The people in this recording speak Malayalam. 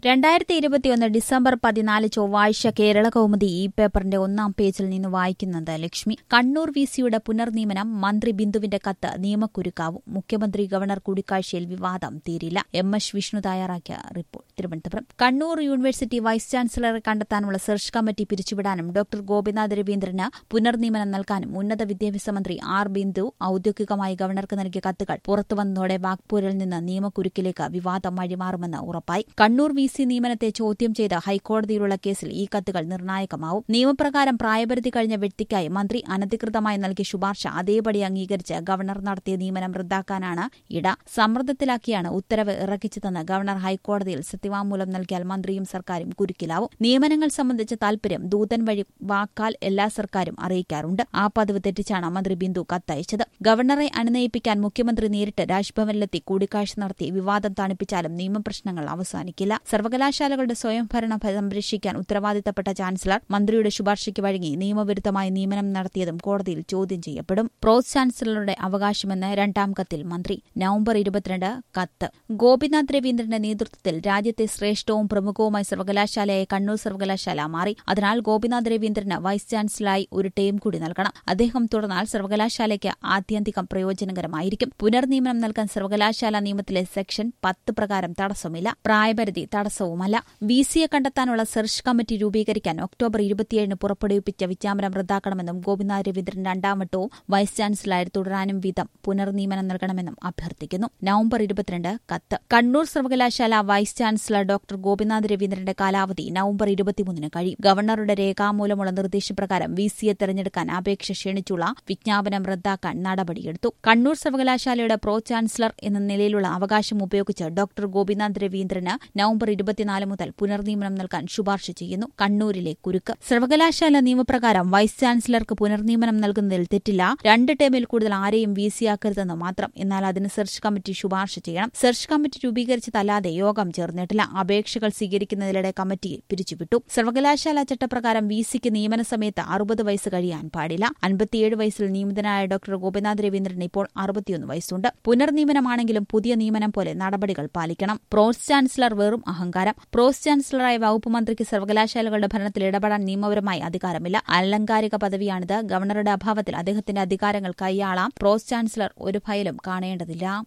രണ്ടായിരത്തി ഇരുപത്തിയൊന്ന് ഡിസംബർ പതിനാല് ചൊവ്വാഴ്ച കേരള കൗമുദി ഈ പേപ്പറിന്റെ ഒന്നാം പേജിൽ നിന്ന് വായിക്കുന്നത് ലക്ഷ്മി കണ്ണൂർ വി സിയുടെ പുനർനിയമനം മന്ത്രി ബിന്ദുവിന്റെ കത്ത് നിയമക്കുരുക്കാവും മുഖ്യമന്ത്രി ഗവർണർ കൂടിക്കാഴ്ചയിൽ വിവാദം തീരില്ല എം എസ് വിഷ്ണു തയ്യാറാക്കിയ report Thiruvananthapuram Kannur university vice ചാൻസലറെ കണ്ടെത്താനുള്ള സെർച്ച് കമ്മിറ്റി പിരിച്ചുവിടാനും ഡോക്ടർ ഗോപിനാഥ് രവീന്ദ്രന് പുനർനിയമനം നൽകാനും ഉന്നത വിദ്യാഭ്യാസ മന്ത്രി ആർ ബിന്ദു ഔദ്യോഗികമായി ഗവർണർക്ക് നൽകിയ കത്തുകൾ പുറത്തുവന്നതോടെ വാഗ്പൂരിൽ നിന്ന് നിയമക്കുരുക്കിലേക്ക് വിവാദം വഴിമാറുമെന്ന് ഉറപ്പായി കണ്ണൂർ വി സി നിയമനത്തെ ചോദ്യം ചെയ്ത ഹൈക്കോടതിയിലുള്ള കേസിൽ ഈ കത്തുകൾ നിർണായകമാവും നിയമപ്രകാരം പ്രായപരിധി കഴിഞ്ഞ വ്യക്തിക്കായി മന്ത്രി അനധികൃതമായി നൽകിയ ശുപാർശ അതേപടി അംഗീകരിച്ച് ഗവർണർ നടത്തിയ നിയമനം റദ്ദാക്കാനാണ് ഇട സമ്മർദ്ദത്തിലാക്കിയാണ് ഉത്തരവ് ഇറക്കിച്ചതെന്ന് ഗവർണർ ഹൈക്കോടതിയിൽ സത്യവാങ്മൂലം നൽകിയാൽ മന്ത്രിയും സർക്കാരും കുരുക്കിലാവും നിയമനങ്ങൾ സംബന്ധിച്ച താൽപര്യം ദൂതൻ വഴി വാക്കാൽ എല്ലാ സർക്കാരും അറിയിക്കാറുണ്ട് ആ പതിവ് തെറ്റിച്ചാണ് മന്ത്രി ബിന്ദു കത്തയച്ചത് ഗവർണറെ അനുനയിപ്പിക്കാൻ മുഖ്യമന്ത്രി നേരിട്ട് രാജ്ഭവനിലെത്തി കൂടിക്കാഴ്ച നടത്തി വിവാദം തണുപ്പിച്ചാലും നിയമപ്രശ്നങ്ങൾ അവസാനിക്കില്ല സർവകലാശാലകളുടെ സ്വയംഭരണം സംരക്ഷിക്കാൻ ഉത്തരവാദിത്തപ്പെട്ട ചാൻസലർ മന്ത്രിയുടെ ശുപാർശയ്ക്ക് വഴങ്ങി നിയമവിരുദ്ധമായി നിയമനം നടത്തിയതും കോടതിയിൽ ചോദ്യം ചെയ്യപ്പെടും പ്രോസ് ചാൻസലറുടെ അവകാശമെന്ന് രണ്ടാം കത്തിൽ മന്ത്രി നവംബർ ഇരുപത്തിരണ്ട് കത്ത് ഗോപിനാഥ് രവീന്ദ്രന്റെ നേതൃത്വത്തിൽ രാജ്യത്തെ ശ്രേഷ്ഠവും പ്രമുഖവുമായ സർവകലാശാലയായ കണ്ണൂർ സർവകലാശാല മാറി അതിനാൽ ഗോപിനാഥ് രവീന്ദ്രന് വൈസ് ചാൻസലറായി ഒരു ടേം കൂടി നൽകണം അദ്ദേഹം തുടർന്നാൽ സർവകലാശാലയ്ക്ക് ആത്യന്തികം പ്രയോജനകരമായിരിക്കും പുനർനിയമനം നൽകാൻ സർവകലാശാല നിയമത്തിലെ സെക്ഷൻ പത്ത് പ്രകാരം തടസ്സമില്ല പ്രായപരിധി തടസ്സവുമല്ല വി സിയെ കണ്ടെത്താനുള്ള സെർച്ച് കമ്മിറ്റി രൂപീകരിക്കാൻ ഒക്ടോബർ ഇരുപത്തിയേഴിന് പുറപ്പെടുവിപ്പിച്ച വിജ്ഞാപനം റദ്ദാക്കണമെന്നും ഗോപിനാഥ് രവീന്ദ്രൻ രണ്ടാം വട്ടവും വൈസ് ചാൻസലറായി തുടരാനും വീതം പുനർനിയമനം നൽകണമെന്നും അഭ്യർത്ഥിക്കുന്നു നവംബർ ഇരുപത്തിരണ്ട് കത്ത് കണ്ണൂർ സർവകലാശാല വൈസ് ചാൻസലർ ഡോക്ടർ ഗോപിനാഥ് രവീന്ദ്രന്റെ കാലാവധി നവംബർ ഇരുപത്തിമൂന്നിന് കഴിയും ഗവർണറുടെ രേഖാമൂലമുള്ള നിർദ്ദേശപ്രകാരം വി സിയെ തെരഞ്ഞെടുക്കാൻ അപേക്ഷ ക്ഷണിച്ചുള്ള വിജ്ഞാപനം റദ്ദാക്കാൻ നടപടിയെടുത്തു കണ്ണൂർ സർവകലാശാലയുടെ പ്രോ ചാൻസലർ എന്ന നിലയിലുള്ള അവകാശം ഉപയോഗിച്ച് ഡോക്ടർ ഗോപിനാഥ് രവീന്ദ്രന് നവംബർ ഇരുപത്തിനാല് മുതൽ പുനർനിയമനം നൽകാൻ ശുപാർശ ചെയ്യുന്നു കണ്ണൂരിലെ കുരുക്ക് സർവകലാശാല നിയമപ്രകാരം വൈസ് ചാൻസലർക്ക് പുനർനിയമനം നൽകുന്നതിൽ തെറ്റില്ല രണ്ട് ടേമിൽ കൂടുതൽ ആരെയും വി സിയാക്കരുതെന്ന് മാത്രം എന്നാൽ അതിന് സെർച്ച് കമ്മിറ്റി ശുപാർശ ചെയ്യണം സെർച്ച് കമ്മിറ്റി രൂപീകരിച്ചതല്ലാതെ യോഗം ചേർന്നിട്ടില്ല അപേക്ഷകൾ സ്വീകരിക്കുന്നതിനിടെ കമ്മിറ്റി പിരിച്ചുവിട്ടു സർവകലാശാല ചട്ടപ്രകാരം വി സിക്ക് നിയമന സമയത്ത് അറുപത് വയസ്സ് കഴിയാൻ പാടില്ല അൻപത്തിയേഴ് വയസ്സിൽ നിയമിതനായ ഡോക്ടർ ഗോപിനാഥ് രവീന്ദ്രൻ ഇപ്പോൾ അറുപത്തിയൊന്ന് വയസ്സുണ്ട് പുനർനിയമനമാണെങ്കിലും പുതിയ നിയമനം പോലെ നടപടികൾ പാലിക്കണം പ്രോസ് ചാൻസലർ വെറും അഹങ്കാരം പ്രോസ് ചാൻസലറായ വകുപ്പ് മന്ത്രിക്ക് സർവകലാശാലകളുടെ ഭരണത്തിൽ ഇടപെടാൻ നിയമപരമായി അധികാരമില്ല അലങ്കാരിക പദവിയാണിത് ഗവർണറുടെ അഭാവത്തിൽ അദ്ദേഹത്തിന്റെ അധികാരങ്ങൾ കൈയാളാം പ്രോസ് ചാൻസലർ ഒരു ഫയലും കാണേണ്ടതില്ല